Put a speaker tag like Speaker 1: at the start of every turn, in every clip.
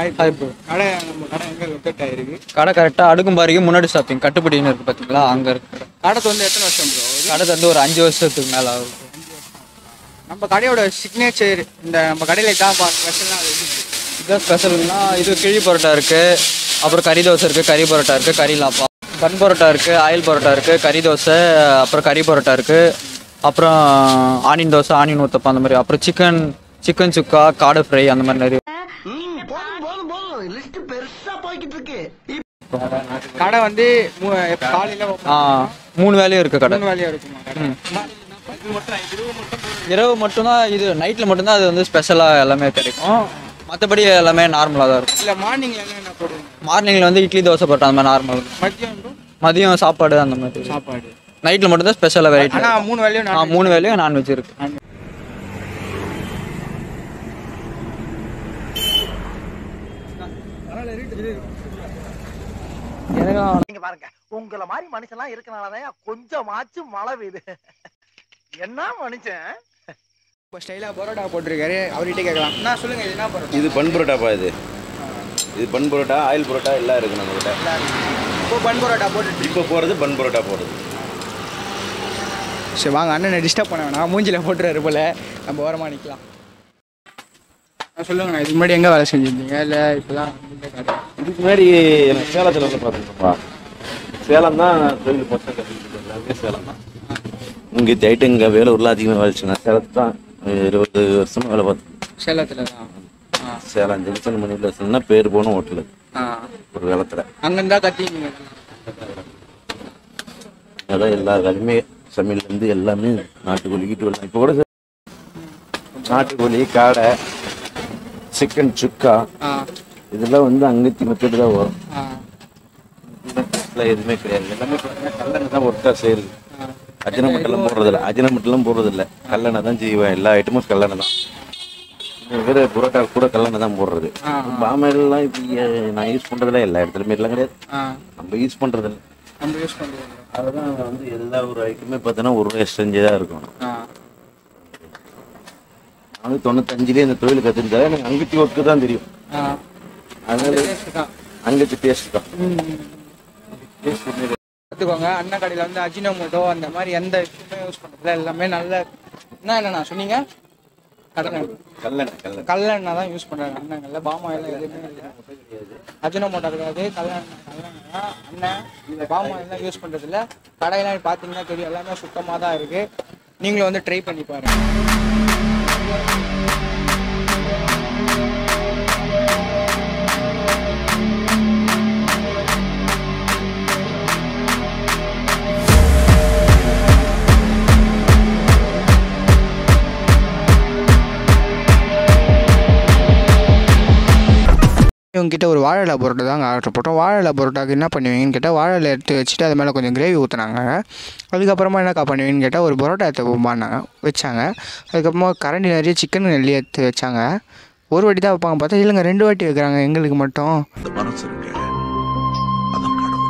Speaker 1: Hi
Speaker 2: hi bro
Speaker 1: கடை நம்ம கடை எங்கே லொக்கேட் ஆயிருக்கு
Speaker 2: கடை கரெக்டாக அடுக்கும்பாரிக்கு முன்னாடி ஷாப்பிங் கட்டுப்படின்னு இருக்குது பார்த்தீங்களா அங்கே இருக்கு
Speaker 1: கடை வந்து எத்தனை வருஷம் ப்ரோ
Speaker 2: கடை வந்து ஒரு அஞ்சு வருஷத்துக்கு மேலே ஆகும்
Speaker 1: நம்ம கடையோட சிக்னேச்சர் இந்த நம்ம கடையில் இதான் ஸ்பெஷலாக அது எப்படி?
Speaker 2: இதான் ஸ்பெஷல்னா இது கிழி பரோட்டா இருக்குது அப்புறம் கறி தோசை இருக்குது கறி பரோட்டா இருக்குது கறி லாப்பா பன் பரோட்டா இருக்குது ஆயில் பரோட்டா இருக்குது கறி தோசை அப்புறம் கறி பரோட்டா இருக்குது அப்புறம் ஆனியன் தோசை ஆனியன் ஊத்தப்பம் அந்த மாதிரி அப்புறம் சிக்கன் சிக்கன் சுக்கா காடை ஃப்ரை அந்த மாதிரி நிறைய
Speaker 3: போதும் போதும் போதும் லிஸ்ட் பெருசா போய்கிட்டு இருக்கு
Speaker 1: கடை வந்து மூ- எப்ப காலையில open
Speaker 2: ஆ மூணு வேலையும் இருக்குது கடை
Speaker 1: மூணு வேலையாக இருக்குமா கடை
Speaker 2: இரவு மட்டும்தான் இது நைட்டில் மட்டும்தான் அது வந்து ஸ்பெஷலாக எல்லாமே கிடைக்கும் மற்றபடி எல்லாமே நார்மலாக தான் இருக்கும்
Speaker 1: இல்லை மார்னிங்கில் என்னென்ன போடுவோம்
Speaker 2: மார்னிங்கில் வந்து இட்லி தோசை போட்டோம் அந்த மாதிரி நார்மல்
Speaker 1: மதியம் bro?
Speaker 2: மதியம் சாப்பாடு அந்த மாதிரி
Speaker 1: சாப்பாடு
Speaker 2: நைட்டில் மட்டும்தான் ஸ்பெஷலாக வெரைட்டி
Speaker 1: ஆனால் மூணு வேலையும்
Speaker 2: ஆ
Speaker 1: நான்
Speaker 2: மூணு வேலையும் நான்வெஜ் இருக்கு எனக்கு
Speaker 3: நீங்க பாருங்க உங்கள மாதிரி மனுஷன்லாம் இருக்கனாலதான் கொஞ்சமாச்சும் மழை பெய்யுது என்ன மனுஷன்
Speaker 1: இப்போ ஸ்டைலாக பரோட்டா போட்டிருக்காரு அவர்கிட்ட கேட்கலாம் நான் சொல்லுங்கள் இது என்ன பரோட்டா
Speaker 4: இது பன் பரோட்டாப்பா இது இது பன் பரோட்டா ஆயில் பரோட்டா எல்லாம் இருக்கு நம்மகிட்ட
Speaker 1: இப்போ பன் பரோட்டா போட்டு
Speaker 4: இப்போ போகிறது பன் பரோட்டா போடுறது
Speaker 1: சரி வாங்க அண்ணனை டிஸ்டர்ப் பண்ண வேணாம் மூஞ்சில போட்டுறாரு போல நம்ம ஓரமாக நிற்கலாம் சொல்லுங்கண்ணா இதுக்கு முன்னாடி எங்கே வேலை செஞ்சுருந்தீங்க இல்லை இப்போதான் இந்த கடை
Speaker 4: இதுக்கு முன்னாடி எனக்கு சேலத்தில் வந்து பார்த்துருப்பா சேலம் தான் தொழில் பசங்க கற்றுக்கிட்டு எல்லாமே சேலம் தான் இங்கே தைட்டு இங்கே வேலூரில் அதிகமாக வேலை செய்யணும் சேலத்து தான் இருபது வருஷமா வேலை பார்த்தேன்
Speaker 1: சேலத்தில் தான் ஆ
Speaker 4: சேலம் ஜங்ஷன் மணியில் சொன்னால் பேர் போன ஹோட்டலு
Speaker 1: ஆ
Speaker 4: ஒரு காலத்தில்
Speaker 1: அங்கேருந்தா கத்திங்க
Speaker 4: அதான் எல்லா வேலையுமே சமையல்லேருந்து எல்லாமே நாட்டுக்கோழி கீட்டு இப்போ கூட நாட்டுக்கோழி காடை சிக்கன் சுக்கா
Speaker 1: ஆ
Speaker 4: இதெல்லாம் வந்து அங்கத்தி மெத்தட் தான் வரும்
Speaker 1: ஆ
Speaker 4: இதெல்லாம் எதுவுமே கிடையாது எல்லாமே பார்த்தீங்கன்னா கல்லெண்ணெய் தான் ஒர்க்காக செய்யுது
Speaker 1: ஆ.
Speaker 4: அஜினமட்டெல்லாம் போடுறதில்ல அஜினமட்டெல்லாம் போடுறதில்ல கல்லெண்ணெய் தான் செய்வேன் எல்லா ஐட்டமும் கல்லெண்ணெய் தான் இன்னொரு பேர் புரோட்டா கூட கல்லெண்ணெய் தான் போடுறது
Speaker 1: ஆ,
Speaker 4: பாமாயிலெலாம் இப்போ நான் யூஸ் பண்ணுறதில்ல எல்லா இடத்துலையுமே எல்லாம் கிடையாது
Speaker 1: ஆ
Speaker 4: நம்ம யூஸ் பண்ணுறதில்ல
Speaker 1: நம்ம யூஸ் பண்ணுறோம்
Speaker 4: அதுதான் வந்து எல்லா ஒரு ஐட்டமே பார்த்தீங்கன்னா ஒரு எக்ஸ்சேஞ்சே தான் இருக்கும்
Speaker 1: ஆ
Speaker 4: நான் வந்து தொண்ணூத்தஞ்சுலேயே இந்த தொழில் கற்றுக்கிட்டா எனக்கு அங்கத்தி ஒர்க்கு தான் தெரியும்
Speaker 1: ஆ
Speaker 4: அதனால
Speaker 1: டேஸ்ட்டு தான்
Speaker 4: அங்கத்தி டேஸ்ட் தான்
Speaker 1: பார்த்துக்கோங்க அண்ணன் கடையில் வந்து அஜினோமோட்டோ அந்த மாதிரி எந்த இதுவுமே யூஸ் பண்ணுறதுல எல்லாமே நல்ல என்ன என்னண்ணா சொன்னீங்க கடலை
Speaker 4: கல்லெண்ணெய் கல்லெண்ணெய்
Speaker 1: கல்லெண்ணெய் தான் யூஸ் பண்ணுறாங்க அண்ணங்கள்ல பாமாயில் எதுவுமே இல்லை அஜினோமோட்டோ கிடையாது கல்லெண்ணெய் கல்லெண்ணெய் தான் அண்ணன் பாமாயில் தான் யூஸ் பண்ணுறது இல்லை கடையெல்லாம் பார்த்தீங்கன்னா தெரியும் எல்லாமே சுத்தமாக தான் இருக்குது நீங்களும் வந்து ட்ரை பண்ணி பாருங்க இவங்ககிட்ட ஒரு வாழை பரோட்டா தாங்க ஆர்டர் போட்டோம் வாழை பரோட்டாக்கு என்ன பண்ணுவீங்கன்னு கேட்டால் வாழை எடுத்து வச்சுட்டு அது மேலே கொஞ்சம் கிரேவி ஊற்றுனாங்க அதுக்கப்புறமா என்னக்கா பண்ணுவீங்கன்னு கேட்டால் ஒரு பரோட்டா எடுத்து போமானாங்க வச்சாங்க அதுக்கப்புறமா கரண்டி நிறைய சிக்கன் நெல்லி எடுத்து வச்சாங்க ஒரு வாட்டி தான் வைப்பாங்க பார்த்தா இல்லைங்க ரெண்டு வாட்டி வைக்கிறாங்க எங்களுக்கு மட்டும்
Speaker 5: மனசு இருக்கு அதான் கடவுள்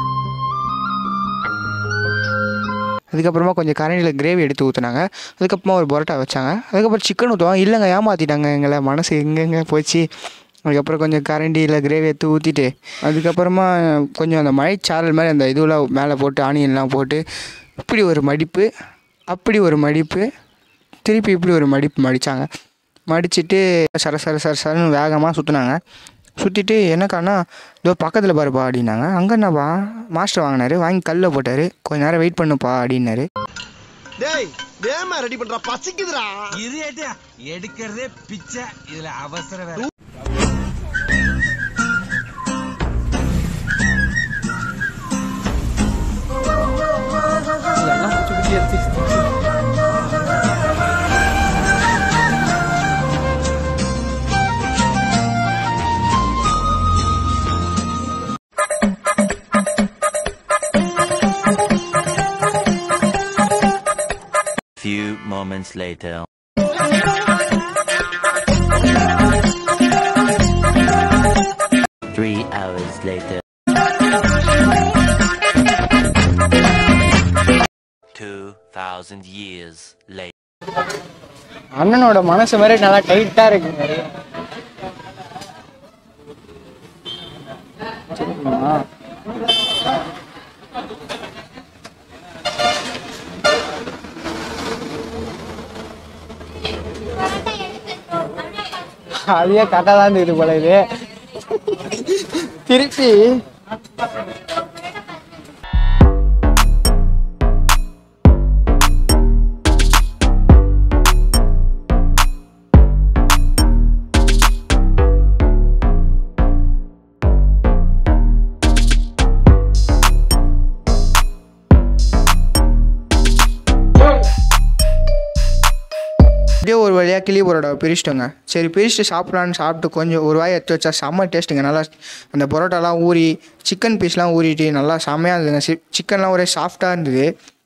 Speaker 1: அதுக்கப்புறமா கொஞ்சம் கரண்டியில் கிரேவி எடுத்து ஊற்றுனாங்க அதுக்கப்புறமா ஒரு பரோட்டா வச்சாங்க அதுக்கப்புறம் சிக்கன் ஊற்றுவாங்க இல்லைங்க ஏமாற்றிட்டாங்க எங்களை மனசு எங்கெங்க போச்சு அதுக்கப்புறம் கொஞ்சம் கரண்டியில் கிரேவி எடுத்து ஊற்றிட்டு அதுக்கப்புறமா கொஞ்சம் அந்த மழைச்சாரல் மாதிரி அந்த இதுவெலாம் மேலே போட்டு ஆனியன்லாம் போட்டு இப்படி ஒரு மடிப்பு அப்படி ஒரு மடிப்பு திருப்பி இப்படி ஒரு மடிப்பு மடித்தாங்க மடிச்சிட்டு சர சர சர சரன்னு வேகமாக சுற்றுனாங்க சுற்றிட்டு என்னக்கானா இதோ பக்கத்தில் பாருப்பா அப்படின்னாங்க அங்கே என்னப்பா மாஸ்டர் வாங்கினாரு வாங்கி கல்லில் போட்டார் கொஞ்ச நேரம் வெயிட் பண்ணுப்பா அப்படின்னாரு
Speaker 3: டேய் வேமா ரெடி பண்றா பசிக்குதுடா
Speaker 6: எடுக்கிறதே பிச்சை இதுல அவசர வேலை
Speaker 7: Few moments later. Three hours later. Two thousand years later.
Speaker 1: அண்ணனோட மனசு மாதிரி நல்லா டைட்டாக இருக்குங்க அதையே கரெக்டாக தான் இருக்குது போல இது திருப்பி அப்படியே ஒரு வழியாக கிளி பரோட்டா பிரிச்சிட்டோங்க சரி பிரிச்சுட்டு சாப்பிட்லான்னு சாப்பிட்டு கொஞ்சம் ஒரு வாய் எடுத்து வச்சா செம்ம டேஸ்ட்டுங்க நல்லா அந்த பரோட்டாலாம் ஊறி சிக்கன் பீஸ்லாம் ஊறிட்டு நல்லா செம்மையாக இருந்ததுங்க சி சிக்கன்லாம் ஒரே சாஃப்டாக இருந்தது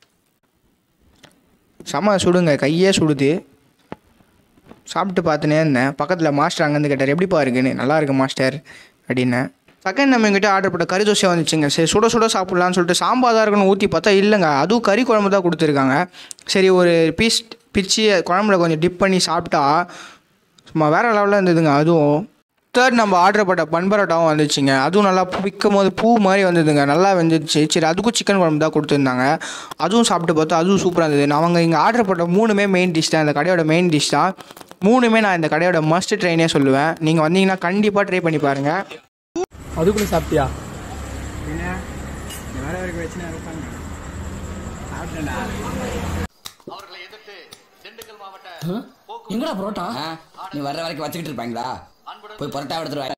Speaker 1: செம்ம சுடுங்க கையே சுடுது சாப்பிட்டு பார்த்துனே இருந்தேன் பக்கத்தில் மாஸ்டர் அங்கேருந்து கேட்டார் எப்படிப்பா இருக்குன்னு நல்லா இருக்கு மாஸ்டர் அப்படின்னேன் செகண்ட் நம்ம எங்கிட்ட ஆர்டர் பண்ண கறி தோசை வந்துச்சுங்க சரி சுட சுட சாப்பிட்லான்னு சொல்லிட்டு சாம்பார் தான் இருக்குன்னு ஊற்றி பார்த்தா இல்லைங்க அதுவும் கறி குழம்பு தான் கொடுத்துருக்காங்க சரி ஒரு பீஸ் பிரித்து குழம்புல கொஞ்சம் டிப் பண்ணி சாப்பிட்டா சும்மா வேறு லெவலில் இருந்ததுங்க அதுவும் தேர்ட் நம்ம ஆர்டர் பண்ண பன் பரோட்டாவும் வந்துச்சுங்க அதுவும் நல்லா பிக்கும் போது பூ மாதிரி வந்ததுங்க நல்லா வெந்துச்சு சரி அதுக்கும் சிக்கன் குழம்பு தான் கொடுத்துருந்தாங்க அதுவும் சாப்பிட்டு பார்த்தா அதுவும் சூப்பராக இருந்தது அவங்க இங்கே ஆர்டர் பண்ண மூணுமே மெயின் டிஷ் தான் இந்த கடையோட மெயின் டிஷ் தான் மூணுமே நான் இந்த கடையோட மஸ்ட் ட்ரைனே சொல்லுவேன் நீங்கள் வந்தீங்கன்னா கண்டிப்பாக ட்ரை பண்ணி பாருங்கள்
Speaker 8: அதுக்குள்ள சாப்பிட்டியா
Speaker 9: எங்கடா புரோட்டா நீ வர்ற வரைக்கும் வச்சுக்கிட்டு இருப்பாங்களா போய் பரோட்டா எடுத்துட்டு வா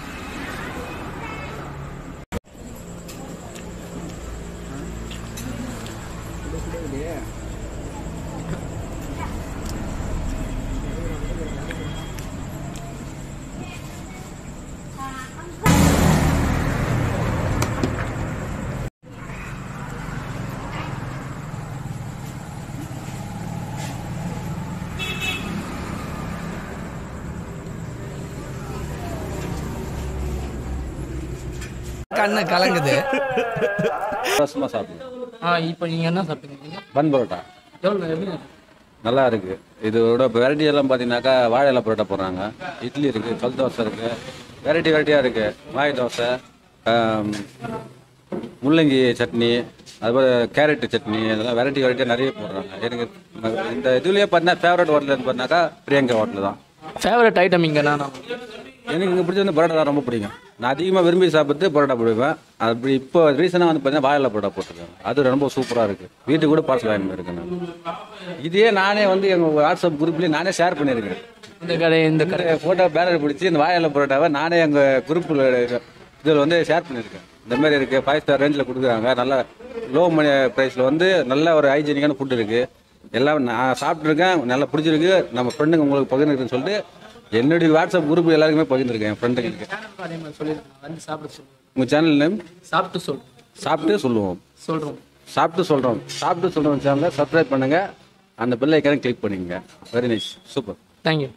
Speaker 9: கண்ணு கலங்குது
Speaker 2: ரசமாக சாப்பிடுங்க
Speaker 8: ஆ இப்போ நீங்க என்ன சாப்பிட்டீங்க
Speaker 2: பன் பரோட்டா
Speaker 8: எவ்வளோ எப்படி
Speaker 2: நல்லா இருக்கு இதோட வெரைட்டி எல்லாம் பார்த்தீங்கன்னாக்கா வாழை இலை பரோட்டா போடுறாங்க இட்லி இருக்கு கல் தோசை இருக்கு வெரைட்டி வெரைட்டியாக இருக்கு வாய் தோசை ஆம், முள்ளங்கி சட்னி அதுபோல் கேரட் சட்னி இதெல்லாம் வெரைட்டி வெரைட்டியாக நிறைய போடுறாங்க எனக்கு இந்த இதுலேயே பார்த்தீங்கன்னா ஃபேவரட் ஹோட்டல் பார்த்தீங்கன்னாக்கா பிரியங்கா ஹோட்டல் தான்
Speaker 8: ஃபேவரட் ஐட்டம் இங்கே நான்
Speaker 2: எனக்கு இங்கே பிடிச்ச வந்து பரோட்டா தான் ரொம்ப பிடிக்கும் நான் அதிகமாக விரும்பி சாப்பிட்டு பரோட்டா போடுவேன் அப்படி இப்போ ரீசனாக வந்து பார்த்தீங்கன்னா வாழை பரோட்டா போட்டிருக்கேன் அது ரொம்ப சூப்பராக இருக்குது வீட்டுக்கு கூட பார்சல் வாங்கி இருக்கேன் நான் இதே நானே வந்து எங்கள் வாட்ஸ்அப் குரூப்லேயே நானே ஷேர் பண்ணியிருக்கேன்
Speaker 8: இந்த கடை இந்த கடை
Speaker 2: ஃபோட்டோ பேனர் பிடிச்சி இந்த வாழை பரோட்டாவை நானே எங்கள் குரூப்பில் இதில் வந்து ஷேர் பண்ணியிருக்கேன் இந்த மாதிரி இருக்குது ஃபைவ் ஸ்டார் ரேஞ்சில் கொடுக்குறாங்க நல்ல லோ மணி ப்ரைஸில் வந்து நல்ல ஒரு ஹைஜீனிக்கான ஃபுட் இருக்குது எல்லாம் நான் சாப்பிட்ருக்கேன் நல்லா பிடிச்சிருக்கு நம்ம ஃப்ரெண்டுங்க உங்களுக்கு பகிர்ந்துருக்குன்னு சொல்லிட்டு என்னுடைய வாட்ஸ்அப் குரூப் எல்லாருக்குமே பகிர்ந்துருக்கேன் என் ஃப்ரெண்டுங்களுக்கு
Speaker 8: அதே மாதிரி சொல்லியிருக்கேன் வந்து சாப்பிட சொல்லுவோம்
Speaker 2: உங்கள் சேனல் நேம்
Speaker 8: சாப்பிட்டு சொல்
Speaker 2: சாப்பிட்டு சொல்லுவோம்
Speaker 8: சொல்கிறோம்
Speaker 2: சாப்பிட்டு சொல்கிறோம் சாப்பிட்டு சொல்கிறோம் சேனலை சப்ஸ்கிரைப் பண்ணுங்கள் அந்த பெல் ஐக்கான கிளிக் பண்ணிக்கங்க வெரி நைஸ் சூப்பர்
Speaker 8: தேங்க்யூ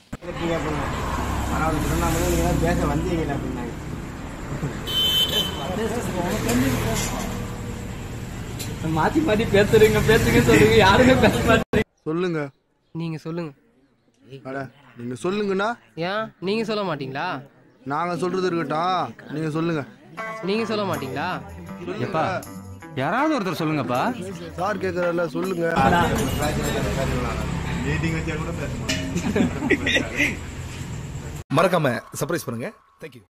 Speaker 8: மாத்தி மாத்தி பேசுறீங்க பேசுங்க சொல்லுங்க யாருமே பேச மாட்டேங்க
Speaker 10: சொல்லுங்க
Speaker 11: நீங்க சொல்லுங்க
Speaker 10: அட நீங்க சொல்லுங்கண்ணா
Speaker 11: ஏன் நீங்க சொல்ல மாட்டீங்களா
Speaker 10: நாங்க சொல்றது இருக்கட்டும் நீங்க சொல்லுங்க
Speaker 11: நீங்க சொல்ல மாட்டீங்களா
Speaker 12: எப்பா யாராவது ஒருத்தர் சொல்லுங்கப்பா
Speaker 10: சார் கேக்குறல சொல்லுங்க
Speaker 13: மறக்காம சர்ப்ரைஸ் பண்ணுங்க தேங்க்யூ